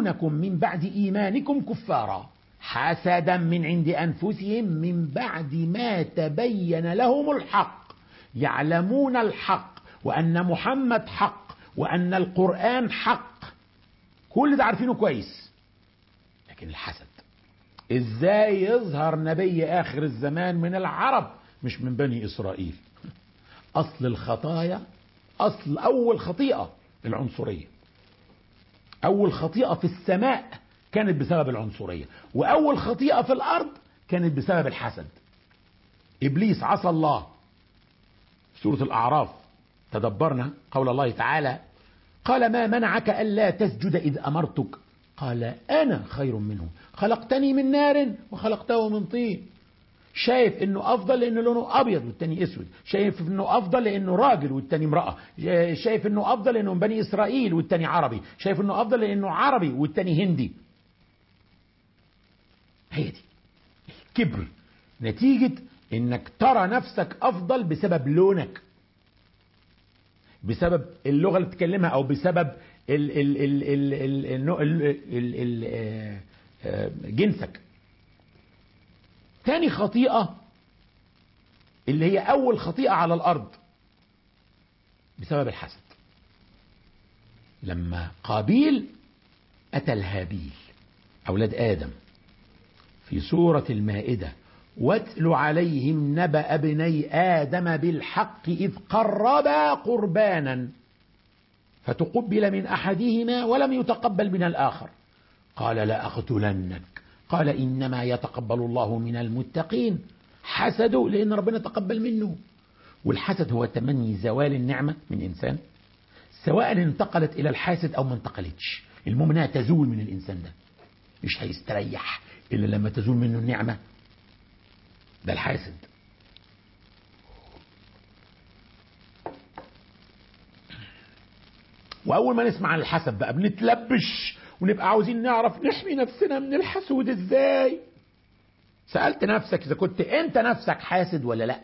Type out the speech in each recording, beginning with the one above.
يردونكم من بعد إيمانكم كفارا حسدا من عند أنفسهم من بعد ما تبين لهم الحق يعلمون الحق وأن محمد حق وأن القرآن حق كل ده عارفينه كويس لكن الحسد ازاي يظهر نبي آخر الزمان من العرب مش من بني إسرائيل أصل الخطايا أصل أول خطيئة العنصرية أول خطيئة في السماء كانت بسبب العنصرية وأول خطيئة في الأرض كانت بسبب الحسد إبليس عصى الله سورة الأعراف تدبرنا قول الله تعالى قال ما منعك ألا تسجد إذ أمرتك قال أنا خير منه خلقتني من نار وخلقته من طين شايف انه افضل لانه لونه ابيض والتاني اسود شايف انه افضل لانه راجل والتاني امراه شايف انه افضل لانه من بني اسرائيل والتاني عربي شايف انه افضل لانه عربي والتاني هندي هي دي الكبر نتيجة انك ترى نفسك افضل بسبب لونك بسبب اللغة اللي بتتكلمها او بسبب ال ال ال ال ال ال ال ال ال جنسك تاني خطيئة اللي هي أول خطيئة على الأرض بسبب الحسد لما قابيل أتى الهابيل أولاد آدم في سورة المائدة واتل عليهم نبأ ابني آدم بالحق إذ قربا قربانا فتقبل من أحدهما ولم يتقبل من الآخر قال لأقتلنك قال إنما يتقبل الله من المتقين حسدوا لأن ربنا تقبل منه والحسد هو تمني زوال النعمة من إنسان سواء انتقلت إلى الحاسد أو ما انتقلتش المهم انها تزول من الإنسان ده مش هيستريح إلا لما تزول منه النعمة ده الحاسد وأول ما نسمع عن الحسد بقى بنتلبش ونبقى عاوزين نعرف نحمي نفسنا من الحسود ازاي سألت نفسك إذا كنت أنت نفسك حاسد ولا لأ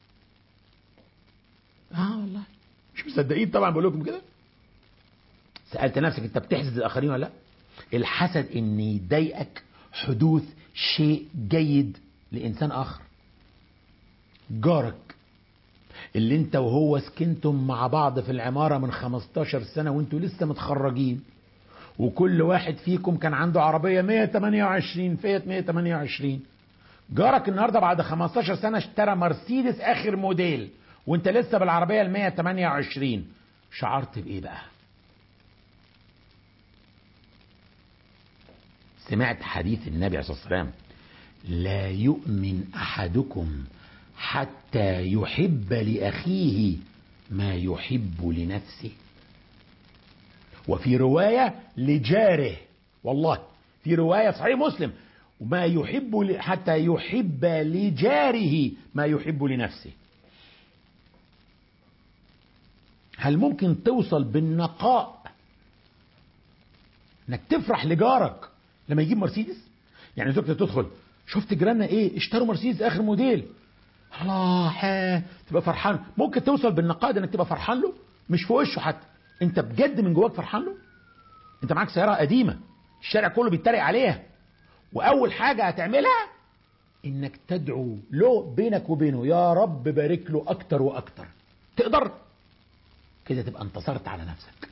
آه والله مش مصدقين طبعا بقول لكم كده سألت نفسك أنت بتحسد الآخرين ولا لأ الحسد إن يضايقك حدوث شيء جيد لإنسان آخر جارك اللي انت وهو سكنتم مع بعض في العمارة من 15 سنة وانتوا لسه متخرجين وكل واحد فيكم كان عنده عربية 128 فيت 128 جارك النهاردة بعد 15 سنة اشترى مرسيدس آخر موديل وانت لسه بالعربية ال 128 شعرت بإيه بقى سمعت حديث النبي عليه الصلاة والسلام لا يؤمن أحدكم حتى يحب لأخيه ما يحب لنفسه وفي رواية لجاره والله في رواية صحيح مسلم وما يحب حتى يحب لجاره ما يحب لنفسه هل ممكن توصل بالنقاء انك تفرح لجارك لما يجيب مرسيدس يعني زوجتك تدخل شفت جيراننا ايه اشتروا مرسيدس اخر موديل الله حا تبقى فرحان ممكن توصل بالنقاء ده انك تبقى فرحان له مش في وشه حتى انت بجد من جواك فرحان له انت معاك سياره قديمه الشارع كله بيتريق عليها واول حاجه هتعملها انك تدعو له بينك وبينه يا رب بارك له اكتر واكتر تقدر كده تبقى انتصرت على نفسك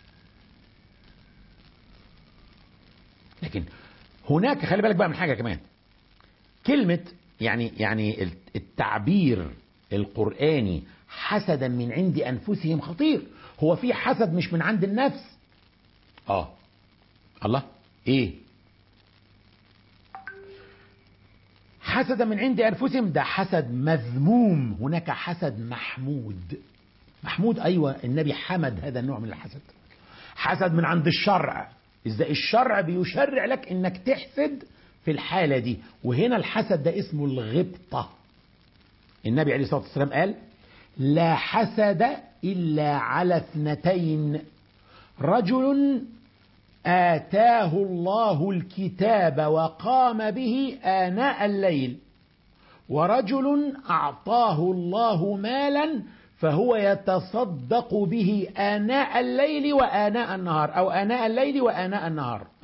لكن هناك خلي بالك بقى من حاجه كمان كلمه يعني يعني التعبير القراني حسدا من عند انفسهم خطير هو في حسد مش من عند النفس اه الله ايه حسدا من عند انفسهم ده حسد مذموم هناك حسد محمود محمود ايوه النبي حمد هذا النوع من الحسد حسد من عند الشرع ازاي الشرع بيشرع لك انك تحسد في الحالة دي وهنا الحسد ده اسمه الغبطة النبي عليه الصلاة والسلام قال لا حسد إلا على اثنتين رجل آتاه الله الكتاب وقام به آناء الليل ورجل أعطاه الله مالا فهو يتصدق به آناء الليل وآناء النهار أو آناء الليل وآناء النهار